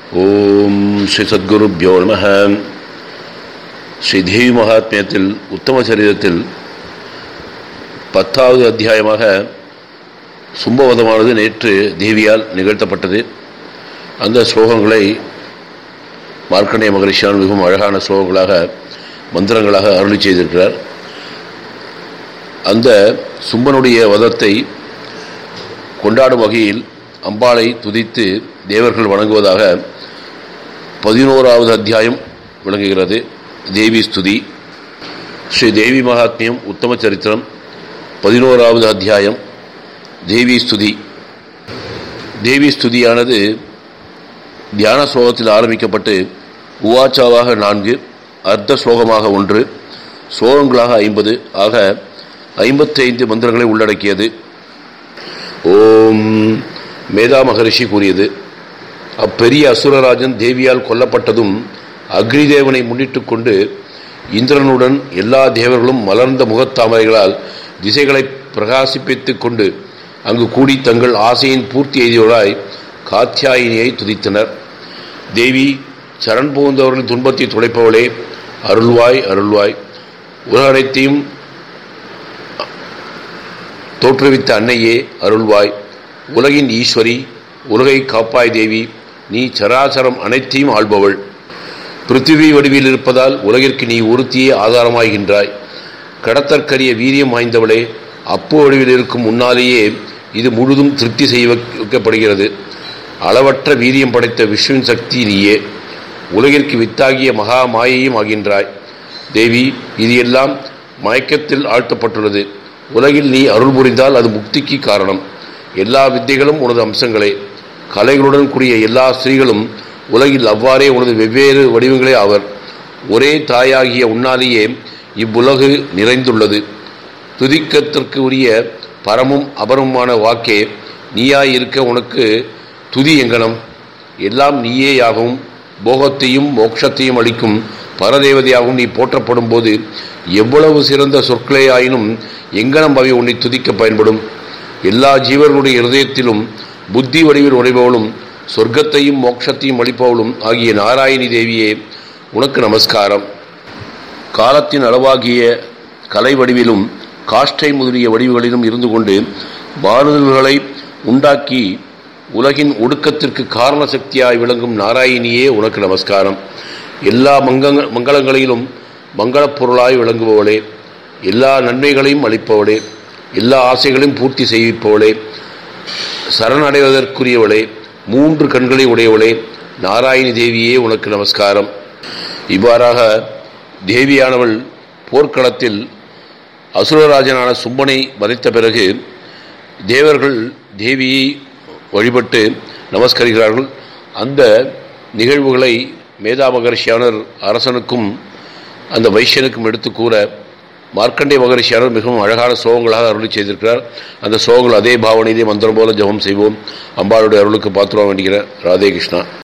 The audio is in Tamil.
ஓம் ஸ்ரீ சத்குருப்யோ நம ஸ்ரீ தேவி மகாத்மியத்தில் உத்தம சரிதத்தில் பத்தாவது அத்தியாயமாக சும்பவதமானது நேற்று தேவியால் நிகழ்த்தப்பட்டது அந்த ஸ்லோகங்களை மார்க்கண்டேய மகரிஷியான் மிகவும் அழகான ஸ்லோகங்களாக மந்திரங்களாக அருளி செய்திருக்கிறார் அந்த சும்பனுடைய வதத்தை கொண்டாடும் வகையில் அம்பாளை துதித்து தேவர்கள் வணங்குவதாக பதினோராவது அத்தியாயம் விளங்குகிறது தேவி ஸ்துதி ஸ்ரீ தேவி மகாத்மியம் உத்தம சரித்திரம் பதினோராவது அத்தியாயம் தேவி ஸ்துதி தேவி ஸ்துதியானது தியான ஸ்லோகத்தில் ஆரம்பிக்கப்பட்டு உவாச்சாவாக நான்கு அர்த்த ஸ்லோகமாக ஒன்று ஸ்லோகங்களாக ஐம்பது ஆக ஐம்பத்தி ஐந்து மந்திரங்களை உள்ளடக்கியது ஓம் மேதா மகரிஷி கூறியது அப்பெரிய அசுரராஜன் தேவியால் கொல்லப்பட்டதும் அக்னிதேவனை முன்னிட்டு கொண்டு இந்திரனுடன் எல்லா தேவர்களும் மலர்ந்த முகத்தாமரைகளால் திசைகளை பிரகாசிப்பித்துக் கொண்டு அங்கு கூடி தங்கள் ஆசையின் பூர்த்தி எய்தியோராய் காத்தியாயினியை துதித்தனர் தேவி சரண் புகுந்தவர்களின் துன்பத்தை துடைப்பவளே அருள்வாய் அருள்வாய் உலகனைத்தையும் தோற்றுவித்த அன்னையே அருள்வாய் உலகின் ஈஸ்வரி உலகை காப்பாய் தேவி நீ சராசரம் அனைத்தையும் ஆள்பவள் பிருத்திவி வடிவில் இருப்பதால் உலகிற்கு நீ ஒருத்தியே ஆதாரமாகின்றாய் கடத்தற்கரிய வீரியம் வாய்ந்தவளே அப்பு வடிவில் இருக்கும் முன்னாலேயே இது முழுதும் திருப்தி செய்ய வைக்கப்படுகிறது அளவற்ற வீரியம் படைத்த விஷ்ணுவின் சக்தி நீயே உலகிற்கு வித்தாகிய மகா மாயையும் ஆகின்றாய் தேவி இது எல்லாம் மயக்கத்தில் ஆழ்த்தப்பட்டுள்ளது உலகில் நீ அருள் புரிந்தால் அது முக்திக்கு காரணம் எல்லா வித்தைகளும் உனது அம்சங்களே கலைகளுடன் கூடிய எல்லா ஸ்திரீகளும் உலகில் அவ்வாறே உனது வெவ்வேறு வடிவங்களே ஆவர் ஒரே தாயாகிய உன்னாலேயே இவ்வுலகு நிறைந்துள்ளது துதிக்கத்திற்கு உரிய பரமும் அபரமுமான வாக்கே நீயாய் இருக்க உனக்கு துதி எங்கனம் எல்லாம் நீயேயாகவும் போகத்தையும் மோட்சத்தையும் அளிக்கும் பரதேவதையாகவும் நீ போற்றப்படும் போது எவ்வளவு சிறந்த சொற்களே ஆயினும் எங்கனம் அவை உன்னை துதிக்க பயன்படும் எல்லா ஜீவர்களுடைய இருதயத்திலும் புத்தி வடிவில் உடைபவளும் சொர்க்கத்தையும் மோட்சத்தையும் அளிப்பவளும் ஆகிய நாராயணி தேவியே உனக்கு நமஸ்காரம் காலத்தின் அளவாகிய கலை வடிவிலும் காஷ்டை முதலிய வடிவுகளிலும் இருந்து கொண்டு மாறுதல்களை உண்டாக்கி உலகின் ஒடுக்கத்திற்கு காரண சக்தியாய் விளங்கும் நாராயணியே உனக்கு நமஸ்காரம் எல்லா மங்க மங்களங்களிலும் மங்களப் பொருளாய் விளங்குபவளே எல்லா நன்மைகளையும் அளிப்பவளே எல்லா ஆசைகளையும் பூர்த்தி செய்விப்பவளே சரணடைவதற்குரியவளே மூன்று கண்களை உடையவளே நாராயணி தேவியே உனக்கு நமஸ்காரம் இவ்வாறாக தேவியானவள் போர்க்களத்தில் அசுரராஜனான சும்பனை வதைத்த பிறகு தேவர்கள் தேவியை வழிபட்டு நமஸ்கரிக்கிறார்கள் அந்த நிகழ்வுகளை மேதா மகரிஷியானர் அரசனுக்கும் அந்த வைசியனுக்கும் எடுத்து கூற மார்க்கண்டே மகரிஷியானர் மிகவும் அழகான சோகங்களாக அருளி செய்திருக்கிறார் அந்த சோகங்கள் அதே பாவனையிலே மந்திரம் போல ஜபம் செய்வோம் அம்பாளுடைய அருளுக்கு பாத்திரம் வேண்டிக்கிறேன் ராதே கிருஷ்ணா